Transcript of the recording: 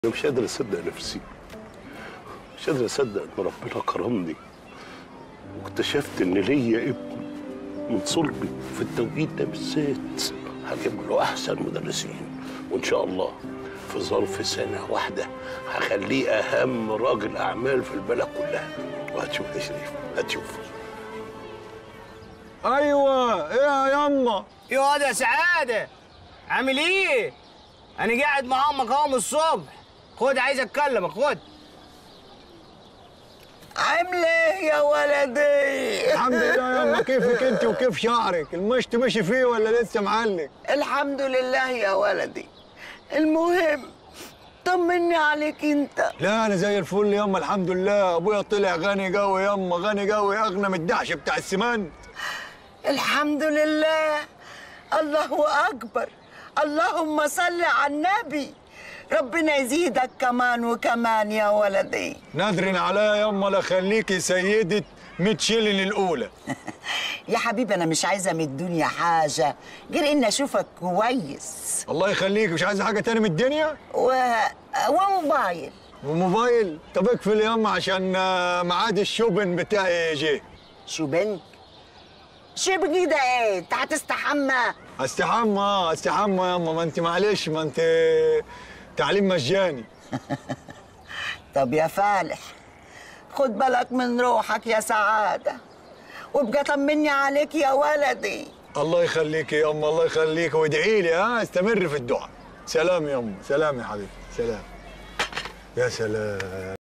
انا مش قادر اصدق نفسي مش قادر اصدق ان ربنا كرمني واكتشفت ان ليا ابن من صلبي في التوقيت ده بالذات هجيب له احسن مدرسين وان شاء الله في ظرف سنه واحده هخليه اهم راجل اعمال في البلد كلها وهتشوف يا شريف هتشوف ايوه ايه يا يما يا واد يا سعاده عامل ايه انا قاعد مع امك اهو من الصبح خد عايز اتكلمك خد عامله ايه يا ولدي الحمد لله يا يما كيفك انت وكيف شعرك المشط مشي فيه ولا لسه معلق الحمد لله يا ولدي المهم طمني عليك انت لا انا زي الفل يما الحمد لله ابويا طلع غني قوي يما غني قوي اغنى من الدحش بتاع السمنت الحمد لله الله اكبر اللهم صل على النبي ربنا يزيدك كمان وكمان يا ولدي نادرين عليا يما لا خليكي سيدة متشيلن الاولى يا حبيبي انا مش عايزه من الدنيا حاجه غير اني اشوفك كويس الله يخليك مش عايزه حاجه تاني من الدنيا و... وموبايل وموبايل طب اقفل يما عشان آه، ميعاد الشوبن بتاعي جه شو بنك شو بكده ايه انت هتستحمى استحمى استحمى يما ما انت معلش ما انت تعليم مجاني طب يا فالح خد بالك من روحك يا سعادة وابقى طمني عليك يا ولدي الله يخليك يا أم الله يخليك وادعي لي ها استمر في الدعاء سلام يا أم سلام يا حبيبي سلام يا سلام